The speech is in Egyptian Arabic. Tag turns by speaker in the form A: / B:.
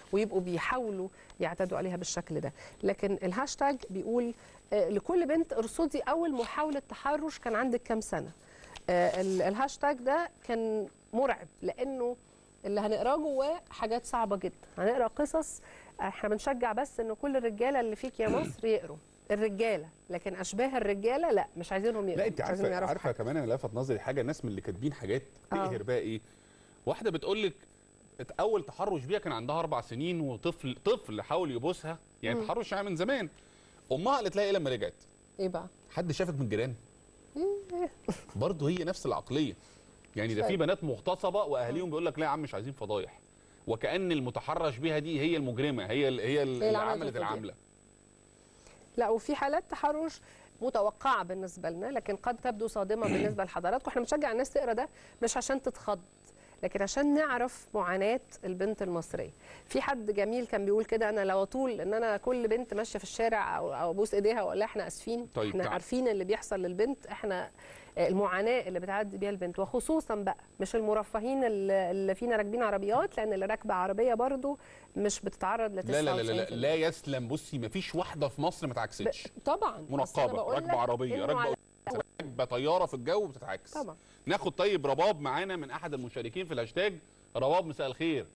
A: ويبقوا بيحاولوا يعتدوا عليها بالشكل ده لكن الهاشتاج بيقول آه، لكل بنت ارصدي اول محاوله تحرش كان عندك كام سنه آه، ال- الهاشتاج ده كان مرعب لانه اللي هنقراه جواه حاجات صعبه جدا هنقرا قصص احنا بنشجع بس ان كل الرجاله اللي فيك يا مصر يقروا الرجاله لكن اشباه الرجاله لا مش عايزينهم يقروا
B: لا انت
A: مش عايزينهم
B: عارفه
A: يعرفوا
B: عارفه
A: حاجة.
B: كمان انا لفت نظري حاجه الناس من اللي كاتبين حاجات
A: آه.
B: تقهر بقى ايه واحده بتقول لك اول تحرش بيها كان عندها اربع سنين وطفل طفل حاول يبوسها يعني تحرش يعني من زمان امها قالت لها ايه لما رجعت
A: ايه بقى
B: حد شافك من الجيران برضه هي نفس العقليه يعني ده في
A: طيب.
B: بنات مغتصبه واهاليهم بيقول لك لا يا عم مش عايزين فضايح وكان المتحرش بيها دي هي المجرمه هي ال- هي ال- اللي
A: اللي عملت
B: عملت
A: الفضيحة.
B: العمله
A: لا وفي حالات تحرش متوقعه بالنسبه لنا لكن قد تبدو صادمه بالنسبه لحضراتكم احنا بنشجع الناس تقرا ده مش عشان تتخض لكن عشان نعرف معاناه البنت المصريه في حد جميل كان بيقول كده انا لو اطول ان انا كل بنت ماشيه في الشارع او او ابوس ايديها واقول لها احنا اسفين
B: طيب،
A: احنا
B: تعال.
A: عارفين اللي بيحصل للبنت احنا آه، المعاناه اللي بتعدي بيها البنت وخصوصا بقى مش المرفهين اللي اللي فينا راكبين عربيات لان اللي راكبه عربيه برضو مش بتتعرض ل
B: لا لا لا لا,
A: 99%.
B: لا يسلم بصي ما فيش واحده في مصر ما اتعكستش
A: طبعا بس أنا
B: منقبه
A: بقول
B: راكبه
A: لك
B: عربيه
A: إنه
B: راكبه
A: على-
B: راكبه طياره في الجو بتتعكس
A: طبعا
B: ناخد طيب رباب معانا من احد المشاركين في الهاشتاج رباب مساء الخير